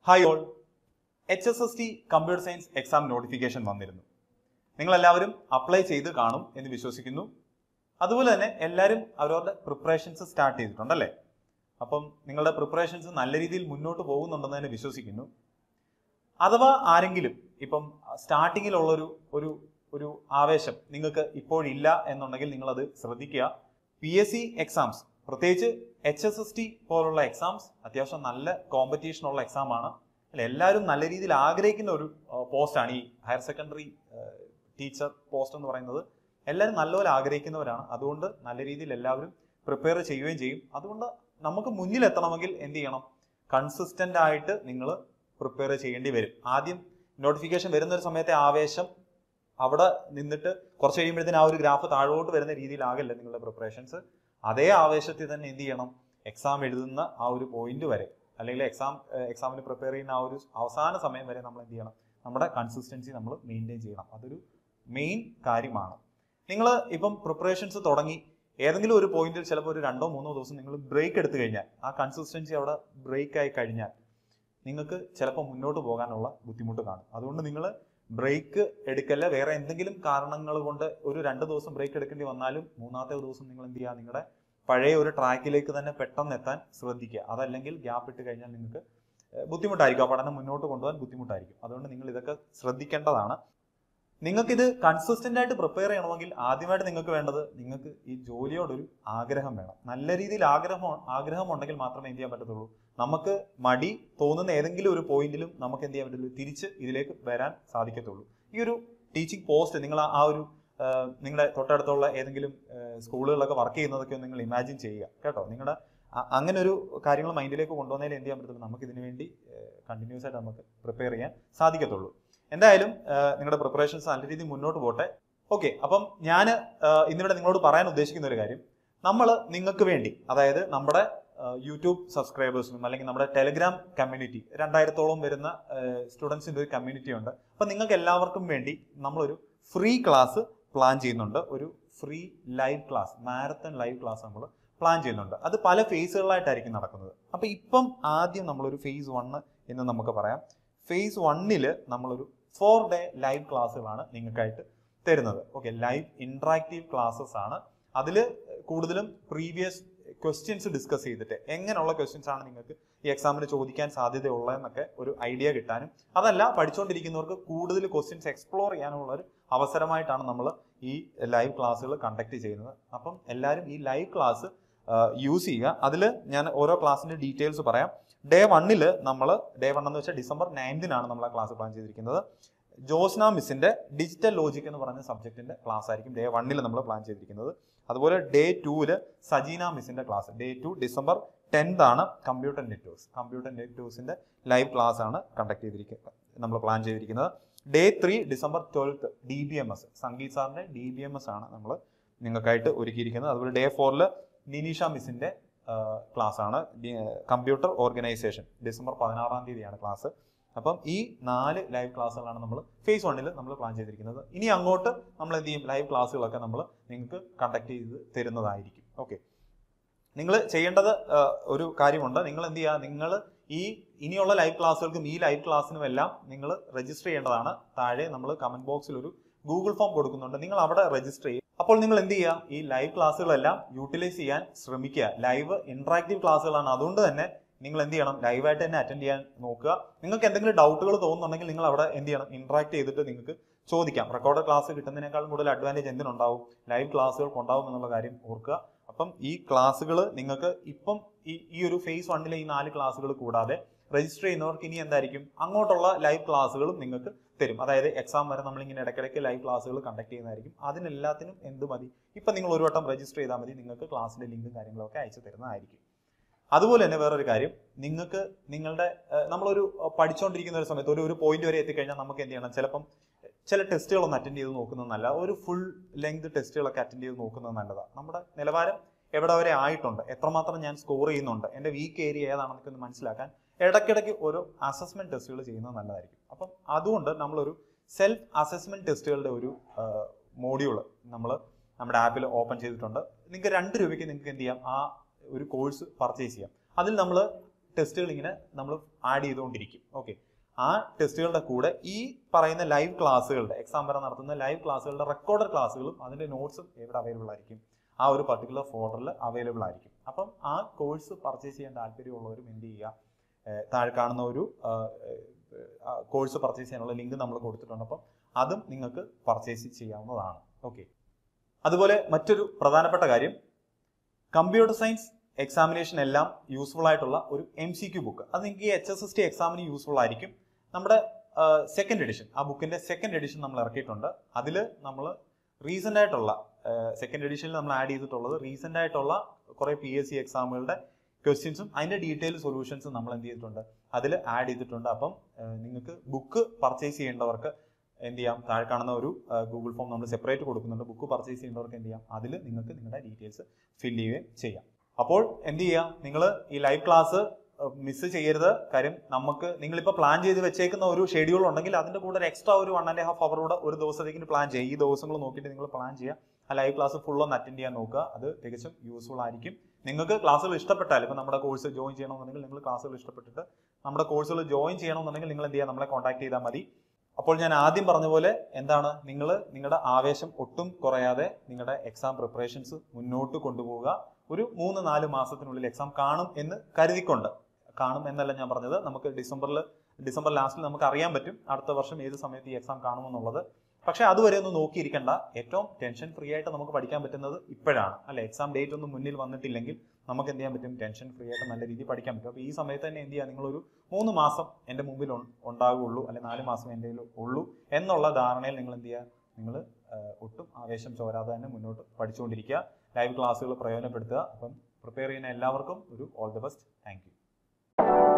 hi all H S S T computer science exam notification വന്നിരുന്നു നിങ്ങളെല്ലാവരും apply ചെയ്ത് കാണും എന്ന് വിശ്വസിക്കുന്നു അതുപോലെ തന്നെ എല്ലാവരും അവരവരുടെ പ്രിപ്പറേഷൻസ് സ്റ്റാർട്ട് ചെയ്തിട്ടുണ്ടല്ലേ അപ്പം നിങ്ങളുടെ പ്രിപ്പറേഷൻസ് നല്ല രീതിയിൽ മുന്നോട്ട് പോകുന്നുണ്ടെന്ന് തന്നെ വിശ്വസിക്കുന്നു അഥവാ ആരെങ്കിലും ഇപ്പം സ്റ്റാർട്ടിങ്ങിലുള്ളൊരു ഒരു ഒരു ആവേശം നിങ്ങൾക്ക് ഇപ്പോഴില്ല എന്നുണ്ടെങ്കിൽ നിങ്ങളത് ശ്രദ്ധിക്കുക പി എസ് സി എക്സാംസ് പ്രത്യേകിച്ച് എച്ച് എസ് എസ് ടി പോലുള്ള എക്സാംസ് അത്യാവശ്യം നല്ല കോമ്പറ്റീഷൻ ഉള്ള എക്സാം ആണ് അല്ല എല്ലാവരും നല്ല രീതിയിൽ ആഗ്രഹിക്കുന്ന ഒരു പോസ്റ്റാണ് ഈ ഹയർ സെക്കൻഡറി ടീച്ചർ പോസ്റ്റ് എന്ന് പറയുന്നത് എല്ലാവരും നല്ലപോലെ ആഗ്രഹിക്കുന്നവരാണ് അതുകൊണ്ട് നല്ല രീതിയിൽ എല്ലാവരും പ്രിപ്പയർ ചെയ്യുകയും ചെയ്യും അതുകൊണ്ട് നമുക്ക് മുന്നിൽ എത്തണമെങ്കിൽ എന്ത് ചെയ്യണം കൺസിസ്റ്റന്റ് ആയിട്ട് നിങ്ങൾ പ്രിപ്പയർ ചെയ്യേണ്ടി വരും ആദ്യം നോട്ടിഫിക്കേഷൻ വരുന്ന ഒരു സമയത്തെ ആവേശം അവിടെ നിന്നിട്ട് കുറച്ച് കഴിയുമ്പോഴത്തേന് ആ ഒരു ഗ്രാഫ് താഴോട്ട് വരുന്ന രീതിയിലാകല്ല നിങ്ങളുടെ പ്രിപ്പറേഷൻസ് അതേ ആവേശത്തിൽ തന്നെ എന്ത് ചെയ്യണം എക്സാം എഴുതുന്ന ആ ഒരു പോയിന്റ് വരെ അല്ലെങ്കിൽ എക്സാം എക്സാമിന് പ്രിപ്പയർ ചെയ്യുന്ന ആ ഒരു അവസാന സമയം വരെ നമ്മൾ എന്ത് ചെയ്യണം നമ്മുടെ കൺസിസ്റ്റൻസി നമ്മൾ മെയിൻറ്റെയിൻ ചെയ്യണം അതൊരു മെയിൻ കാര്യമാണ് നിങ്ങൾ ഇപ്പം പ്രിപ്പറേഷൻസ് തുടങ്ങി ഏതെങ്കിലും ഒരു പോയിന്റിൽ ചിലപ്പോൾ ഒരു രണ്ടോ മൂന്നോ ദിവസം നിങ്ങൾ ബ്രേക്ക് എടുത്തു കഴിഞ്ഞാൽ ആ കൺസിസ്റ്റൻസി അവിടെ ബ്രേക്ക് ആയി കഴിഞ്ഞാൽ നിങ്ങൾക്ക് ചിലപ്പോൾ മുന്നോട്ട് പോകാനുള്ള ബുദ്ധിമുട്ട് കാണും അതുകൊണ്ട് നിങ്ങൾ ബ്രേക്ക് എടുക്കല്ല വേറെ എന്തെങ്കിലും കാരണങ്ങൾ കൊണ്ട് ഒരു രണ്ട് ദിവസം ബ്രേക്ക് എടുക്കേണ്ടി വന്നാലും മൂന്നാമത്തെ ദിവസം നിങ്ങൾ എന്ത് ചെയ്യുക നിങ്ങളുടെ പഴയ ഒരു ട്രാക്കിലേക്ക് തന്നെ പെട്ടെന്ന് എത്താൻ ശ്രദ്ധിക്കുക അതല്ലെങ്കിൽ ഗ്യാപ്പ് ഇട്ട് കഴിഞ്ഞാൽ നിങ്ങൾക്ക് ബുദ്ധിമുട്ടായിരിക്കും ആ പഠനം മുന്നോട്ട് കൊണ്ടുപോകാൻ ബുദ്ധിമുട്ടായിരിക്കും അതുകൊണ്ട് നിങ്ങൾ ഇതൊക്കെ ശ്രദ്ധിക്കേണ്ടതാണ് നിങ്ങൾക്കിത് കൺസിസ്റ്റന്റ് ആയിട്ട് പ്രിപ്പയർ ചെയ്യണമെങ്കിൽ ആദ്യമായിട്ട് നിങ്ങൾക്ക് വേണ്ടത് നിങ്ങൾക്ക് ഈ ജോലിയോടൊരു ആഗ്രഹം വേണം നല്ല രീതിയിൽ ആഗ്രഹം ആഗ്രഹം ഉണ്ടെങ്കിൽ മാത്രമേ എന്ത് ചെയ്യാൻ പറ്റത്തുള്ളൂ നമുക്ക് മടി തോന്നുന്ന ഏതെങ്കിലും ഒരു പോയിന്റിലും നമുക്ക് എന്ത് ചെയ്യാൻ പറ്റുള്ളൂ തിരിച്ച് ഇതിലേക്ക് വരാൻ സാധിക്കത്തുള്ളൂ ഈ ഒരു ടീച്ചിങ് പോസ്റ്റ് നിങ്ങൾ ആ ഒരു നിങ്ങളുടെ തൊട്ടടുത്തുള്ള ഏതെങ്കിലും സ്കൂളുകളിലൊക്കെ വർക്ക് ചെയ്യുന്നതൊക്കെ ഒന്ന് നിങ്ങൾ ഇമാജിൻ ചെയ്യുക കേട്ടോ നിങ്ങളുടെ അങ്ങനെ ഒരു കാര്യങ്ങൾ മൈൻഡിലേക്ക് കൊണ്ടുവന്നതിൽ എന്ത് ചെയ്യാൻ പറ്റത്തുള്ളൂ നമുക്ക് ഇതിനു വേണ്ടി കണ്ടിന്യൂസ് ആയിട്ട് നമുക്ക് പ്രിപ്പയർ ചെയ്യാൻ സാധിക്കത്തുള്ളൂ എന്തായാലും നിങ്ങളുടെ പ്രിപ്പറേഷൻസ് നല്ല രീതിയിൽ മുന്നോട്ട് പോട്ടെ ഓക്കെ അപ്പം ഞാൻ ഇന്നിവിടെ നിങ്ങളോട് പറയാൻ ഉദ്ദേശിക്കുന്ന ഒരു കാര്യം നമ്മൾ നിങ്ങൾക്ക് വേണ്ടി അതായത് നമ്മുടെ യൂട്യൂബ് സബ്സ്ക്രൈബേഴ്സിനും അല്ലെങ്കിൽ നമ്മുടെ ടെലിഗ്രാം കമ്മ്യൂണിറ്റി രണ്ടായിരത്തോളം വരുന്ന സ്റ്റുഡൻസിൻ്റെ ഒരു കമ്മ്യൂണിറ്റി ഉണ്ട് അപ്പം നിങ്ങൾക്ക് എല്ലാവർക്കും വേണ്ടി നമ്മളൊരു ഫ്രീ ക്ലാസ് പ്ലാൻ ചെയ്യുന്നുണ്ട് ഒരു free live class marathon live class നമ്മൾ പ്ലാൻ ചെയ്യുന്നുണ്ട് അത് പല ഫേസുകളിലായിട്ടായിരിക്കും നടക്കുന്നത് അപ്പം ഇപ്പം ആദ്യം നമ്മളൊരു ഫേസ് വണ്ണ് എന്ന് നമുക്ക് പറയാം ഫേസ് വണ്ണിൽ നമ്മളൊരു ഫോർ ഡേ ലൈവ് ക്ലാസ്സുകളാണ് നിങ്ങൾക്കായിട്ട് തരുന്നത് ഓക്കെ ലൈവ് ഇൻട്രാക്റ്റീവ് ക്ലാസ്സസ് ആണ് അതിൽ കൂടുതലും പ്രീവിയസ് ക്വസ്റ്റ്യൻസ് ഡിസ്കസ് ചെയ്തിട്ട് എങ്ങനെയുള്ള ക്വസ്റ്റ്യൻസ് ആണ് നിങ്ങൾക്ക് ഈ എക്സാമിന് ചോദിക്കാൻ സാധ്യതയുള്ളതെന്നൊക്കെ ഒരു ഐഡിയ കിട്ടാനും അതല്ല പഠിച്ചുകൊണ്ടിരിക്കുന്നവർക്ക് കൂടുതൽ ക്വസ്റ്റ്യൻസ് എക്സ്പ്ലോർ ചെയ്യാനുള്ള ഒരു അവസരമായിട്ടാണ് നമ്മൾ ഈ ലൈവ് ക്ലാസ്സുകൾ കണ്ടക്ട് ചെയ്യുന്നത് അപ്പം എല്ലാവരും ഈ ലൈവ് ക്ലാസ് യൂസ് ചെയ്യുക അതിൽ ഞാൻ ഓരോ ക്ലാസ്സിന്റെ ഡീറ്റെയിൽസ് പറയാം ഡേ വണ്ണിൽ നമ്മൾ ഡേ വൺ എന്ന് വെച്ചാൽ ഡിസംബർ നയൻതിനാണ് നമ്മൾ ആ ക്ലാസ് പ്ലാൻ ചെയ്തിരിക്കുന്നത് ജോസ്ന മിസ്സിന്റെ ഡിജിറ്റൽ ലോജിക് എന്ന് പറഞ്ഞ സബ്ജക്റ്റിന്റെ ക്ലാസ് ആയിരിക്കും ഡേ വണ്ണിൽ നമ്മൾ പ്ലാൻ ചെയ്തിരിക്കുന്നത് അതുപോലെ ഡേ ടൂവില് സജീന മിസ്സിന്റെ class day two December tenth ആണ് കമ്പ്യൂട്ടർ നെറ്റ്വർക്ക്സ് കമ്പ്യൂട്ടർ നെറ്റ്വർക്സിന്റെ ലൈവ് ക്ലാസ് ആണ് കണ്ടക്ട് ചെയ്തിരിക്കുന്നത് നമ്മൾ പ്ലാൻ ചെയ്തിരിക്കുന്നത് day three December twelfth D B M S Sangeeth സാറിന്റെ ഡി ബി എം എസ് ആണ് നമ്മൾ നിങ്ങൾക്കായിട്ട് ഒരുക്കിയിരിക്കുന്നത് അതുപോലെ ഡേ ഫോറിൽ നിനീഷ മിസ്സിന്റെ ക്ലാസ് ആണ് കമ്പ്യൂട്ടർ ഓർഗനൈസേഷൻ ഡിസംബർ പതിനാറാം തീയതിയാണ് ക്ലാസ് അപ്പം ഈ നാല് ലൈവ് ക്ലാസ്സുകളാണ് നമ്മൾ ഫേസ് വണ്ണിൽ നമ്മൾ പ്ലാൻ ചെയ്തിരിക്കുന്നത് ഇനി അങ്ങോട്ട് നമ്മൾ എന്ത് ചെയ്യും ലൈവ് ക്ലാസ്സുകളൊക്കെ നമ്മൾ നിങ്ങൾക്ക് കണ്ടക്ട് ചെയ്ത് തരുന്നതായിരിക്കും ഓക്കെ നിങ്ങൾ ചെയ്യേണ്ടത് ഒരു കാര്യമുണ്ട് നിങ്ങൾ എന്ത് ചെയ്യുക നിങ്ങൾ ഈ ഇനിയുള്ള ലൈവ് ക്ലാസ്സുകൾക്കും ഈ ലൈവ് ക്ലാസ്സിനും എല്ലാം നിങ്ങൾ രജിസ്റ്റർ ചെയ്യേണ്ടതാണ് താഴെ നമ്മൾ കമന്റ് ബോക്സിൽ ഒരു ഗൂഗിൾ ഫോം കൊടുക്കുന്നുണ്ട് നിങ്ങൾ അവിടെ രജിസ്റ്റർ ചെയ്യും അപ്പോൾ നിങ്ങൾ എന്ത് ചെയ്യുക ഈ ലൈവ് ക്ലാസ്സുകളെല്ലാം യൂട്ടിലൈസ് ചെയ്യാൻ ശ്രമിക്കുക ലൈവ് ഇന്ററാക്റ്റീവ് ക്ലാസ്സുകളാണ് അതുകൊണ്ട് തന്നെ നിങ്ങൾ എന്ത് ചെയ്യണം ലൈവായിട്ട് തന്നെ അറ്റൻഡ് ചെയ്യാൻ നോക്കുക നിങ്ങൾക്ക് എന്തെങ്കിലും ഡൗട്ടുകൾ തോന്നുന്നുണ്ടെങ്കിൽ നിങ്ങൾ അവിടെ എന്ത് ചെയ്യണം ഇന്ററാക്ട് ചെയ്തിട്ട് നിങ്ങൾക്ക് ചോദിക്കാം റെക്കോർഡ് ക്ലാസ് കിട്ടുന്നതിനേക്കാളും കൂടുതൽ അഡ്വാൻറ്റേജ് എന്തിനുണ്ടാവും ലൈവ് ക്ലാസ്സുകൾക്ക് ഉണ്ടാവും എന്നുള്ള കാര്യം ഓർക്കുക അപ്പം ഈ ക്ലാസ്സുകൾ നിങ്ങൾക്ക് ഇപ്പം ഈ ഈ ഒരു ഫേസ് വണ്ണിലെ ഈ നാല് ക്ലാസ്സുകൾ കൂടാതെ രജിസ്റ്റർ ചെയ്യുന്നവർക്ക് ഇനി എന്തായിരിക്കും അങ്ങോട്ടുള്ള ലൈവ് ക്ലാസ്സുകളും നിങ്ങൾക്ക് തരും അതായത് എക്സാം വരെ നമ്മളിങ്ങനെ ഇടയ്ക്കിടയ്ക്ക് ലൈവ് ക്ലാസ്സുകൾ കണ്ടക്ട് ചെയ്യുന്നതായിരിക്കും അതിനെല്ലാത്തിനും എന്ത് മതി ഇപ്പം നിങ്ങൾ ഒരു വട്ടം രജിസ്റ്റർ ചെയ്താൽ മതി നിങ്ങൾക്ക് ക്ലാസ്സിന്റെ ലിങ്കും കാര്യങ്ങളൊക്കെ അയച്ചു തരുന്നതായിരിക്കും അതുപോലെ തന്നെ വേറൊരു കാര്യം നിങ്ങൾക്ക് നിങ്ങളുടെ നമ്മളൊരു പഠിച്ചുകൊണ്ടിരിക്കുന്ന ഒരു സമയത്ത് ഒരു ഒരു പോയിന്റ് വരെ എത്തിക്കഴിഞ്ഞാൽ നമുക്ക് എന്ത് ചെയ്യണം ചിലപ്പം ചില ടെസ്റ്റുകളൊന്നും അറ്റൻഡ് ചെയ്ത് നോക്കുന്നത് നല്ല ഒരു ഫുൾ ലെങ്ത് ടെസ്റ്റുകളൊക്കെ അറ്റൻഡ് ചെയ്ത് നോക്കുന്നത് നല്ലതാണ് നമ്മുടെ നിലവാരം എവിടെ വരെ ആയിട്ടുണ്ട് എത്രമാത്രം ഞാൻ സ്കോർ ചെയ്യുന്നുണ്ട് എൻ്റെ വീക്ക് ഏരിയ ഏതാണെന്നൊക്കെ ഒന്ന് മനസ്സിലാക്കാൻ ഇടയ്ക്കിടയ്ക്ക് ഒരു അസസ്മെന്റ് ടെസ്റ്റുകൾ ചെയ്യുന്നത് നല്ലതായിരിക്കും അപ്പം അതുകൊണ്ട് നമ്മളൊരു സെൽഫ് അസസ്മെന്റ് ടെസ്റ്റുകളുടെ ഒരു മോഡ്യൂൾ നമ്മൾ നമ്മുടെ ആപ്പിൽ ഓപ്പൺ ചെയ്തിട്ടുണ്ട് നിങ്ങൾക്ക് രണ്ട് രൂപയ്ക്ക് നിങ്ങൾക്ക് എന്ത് ചെയ്യാം ആ ഒരു കോഴ്സ് പർച്ചേസ് ചെയ്യാം അതിൽ നമ്മൾ ടെസ്റ്റുകൾ ഇങ്ങനെ നമ്മൾ ആഡ് ചെയ്തുകൊണ്ടിരിക്കും ഓക്കെ ആ ടെസ്റ്റുകളുടെ കൂടെ ഈ പറയുന്ന ലൈവ് ക്ലാസ്സുകളുടെ എക്സാം വരെ നടത്തുന്ന ലൈവ് ക്ലാസ്സുകളുടെ റെക്കോർഡഡ് ക്ലാസ്സുകളും അതിന്റെ നോട്ട്സും എവിടെ അവൈലബിൾ ആയിരിക്കും ആ ഒരു പർട്ടിക്കുലർ ഫോൾഡറിൽ അവൈലബിൾ ആയിരിക്കും അപ്പം ആ കോഴ്സ് പർച്ചേസ് ചെയ്യാൻ താല്പര്യമുള്ളവരും എന്ത് ചെയ്യുക ഏഹ് താഴെ കാണുന്ന ഒരു കോഴ്സ് പർച്ചേസ് ചെയ്യാനുള്ള ലിങ്ക് നമ്മൾ കൊടുത്തിട്ടുണ്ട് അപ്പം അതും നിങ്ങൾക്ക് പർച്ചേസ് ചെയ്യാവുന്നതാണ് ഓക്കെ അതുപോലെ മറ്റൊരു പ്രധാനപ്പെട്ട കാര്യം കമ്പ്യൂട്ടർ സയൻസ് എക്സാമിനേഷൻ എല്ലാം യൂസ്ഫുൾ ആയിട്ടുള്ള ഒരു എം സി ക്യു ബുക്ക് അത് നിങ്ങൾക്ക് ഈ എച്ച് എസ് എസ് ടി എക്സാമിന് യൂസ്ഫുൾ ആയിരിക്കും നമ്മുടെ സെക്കൻഡ് എഡിഷൻ ആ ബുക്കിന്റെ സെക്കൻഡ് എഡിഷൻ നമ്മൾ ഇറക്കിയിട്ടുണ്ട് അതിൽ നമ്മൾ റീസെന്റ് ആയിട്ടുള്ള സെക്കൻഡ് എഡിഷനിൽ നമ്മൾ ആഡ് ചെയ്തിട്ടുള്ളത് റീസെന്റ് ആയിട്ടുള്ള കുറെ പി എസ് സി എക്സാമുകളുടെ ക്വസ്റ്റ്യൻസും അതിന്റെ ഡീറ്റെയിൽ സൊല്യൂഷൻസും നമ്മൾ എന്ത് ചെയ്തിട്ടുണ്ട് അതിൽ ആഡ് ചെയ്തിട്ടുണ്ട് അപ്പം നിങ്ങൾക്ക് ബുക്ക് പർച്ചേസ് ചെയ്യേണ്ടവർക്ക് എന്ത് ചെയ്യാം താഴെ കാണുന്ന ഒരു ഗൂഗിൾ ഫോം നമ്മൾ സെപ്പറേറ്റ് കൊടുക്കുന്നുണ്ട് ബുക്ക് പർച്ചേസ് ചെയ്യേണ്ടവർക്ക് എന്ത് ചെയ്യാം അതിൽ നിങ്ങൾക്ക് നിങ്ങളുടെ ഡീറ്റെയിൽസ് ഫില്ല് ചെയ്യുകയും ചെയ്യാം അപ്പോൾ എന്ത് ചെയ്യാം നിങ്ങൾ ഈ ലൈവ് ക്ലാസ് മിസ് ചെയ്യരുത് കാര്യം നമുക്ക് നിങ്ങളിപ്പോൾ പ്ലാൻ ചെയ്ത് വെച്ചേക്കുന്ന ഒരു ഷെഡ്യൂൾ ഉണ്ടെങ്കിൽ അതിന്റെ കൂടെ ഒരു എക്സ്ട്രാ ഒരു വൺ ആൻഡ് ഹാഫ് അവർ കൂടെ ഒരു ദിവസത്തേക്ക് പ്ലാൻ ചെയ്യുക ഈ ദിവസങ്ങൾ നോക്കിയിട്ട് നിങ്ങൾ പ്ലാൻ ചെയ്യുക ആ ലൈവ് ക്ലാസ് ഫുൾ ഒന്ന് അറ്റൻഡ് ചെയ്യാൻ നോക്കുക അത് തികച്ചും യൂസ്ഫുൾ ആയിരിക്കും നിങ്ങൾക്ക് ക്ലാസ്സുകൾ ഇഷ്ടപ്പെട്ടാൽ ഇപ്പം നമ്മുടെ കോഴ്സ് ജോയിൻ ചെയ്യണമെന്നുണ്ടെങ്കിൽ നിങ്ങൾ ക്ലാസ്സുകൾ ഇഷ്ടപ്പെട്ടിട്ട് നമ്മുടെ കോഴ്സുകൾ ജോയിൻ ചെയ്യണമെന്നുണ്ടെങ്കിൽ നിങ്ങൾ എന്ത് ചെയ്യുക നമ്മളെ കോൺടാക്ട് ചെയ്താൽ മതി അപ്പോൾ ഞാൻ ആദ്യം പറഞ്ഞ പോലെ എന്താണ് നിങ്ങൾ നിങ്ങളുടെ ആവേശം ഒട്ടും കുറയാതെ നിങ്ങളുടെ എക്സാം പ്രിപ്പറേഷൻസ് മുന്നോട്ട് കൊണ്ടുപോവുക ഒരു മൂന്ന് നാല് മാസത്തിനുള്ളിൽ എക്സാം കാണും എന്ന് കരുതിക്കൊണ്ട് കാണും എന്നല്ല ഞാൻ പറഞ്ഞത് നമുക്ക് ഡിസംബറിൽ ഡിസംബർ ലാസ്റ്റിൽ നമുക്ക് അറിയാൻ പറ്റും അടുത്ത വർഷം ഏത് സമയത്ത് ഈ എക്സാം കാണുമെന്നുള്ളത് പക്ഷെ അതുവരെ ഒന്നും നോക്കിയിരിക്കണ്ട ഏറ്റവും ടെൻഷൻ ഫ്രീ ആയിട്ട് നമുക്ക് പഠിക്കാൻ പറ്റുന്നത് ഇപ്പോഴാണ് അല്ലെ എക്സാം ഡേറ്റ് ഒന്നും മുന്നിൽ വന്നിട്ടില്ലെങ്കിൽ നമുക്ക് എന്ത് ചെയ്യാൻ പറ്റും ടെൻഷൻ ഫ്രീ ആയിട്ട് നല്ല രീതിയിൽ പഠിക്കാൻ പറ്റും അപ്പോൾ ഈ സമയത്ത് തന്നെ എന്ത് ചെയ്യുക നിങ്ങളൊരു മൂന്ന് മാസം എൻ്റെ മുമ്പിൽ ഉൺ- ഉണ്ടാകുള്ളൂ അല്ലെ നാല് മാസം എൻ്റെ കയ്യിൽ ഉള്ളൂ എന്നുള്ള ധാരണയിൽ നിങ്ങൾ എന്ത് ചെയ്യുക നിങ്ങൾ ഒട്ടും ആവേശം ചോരാതെ തന്നെ മുന്നോട്ട് പഠിച്ചുകൊണ്ടിരിക്കുക ലൈവ് ക്ലാസ്സുകൾ പ്രയോജനപ്പെടുത്തുക അപ്പം പ്രിപ്പയർ ചെയ്യുന്ന എല്ലാവർക്കും ഒരു all the best thank U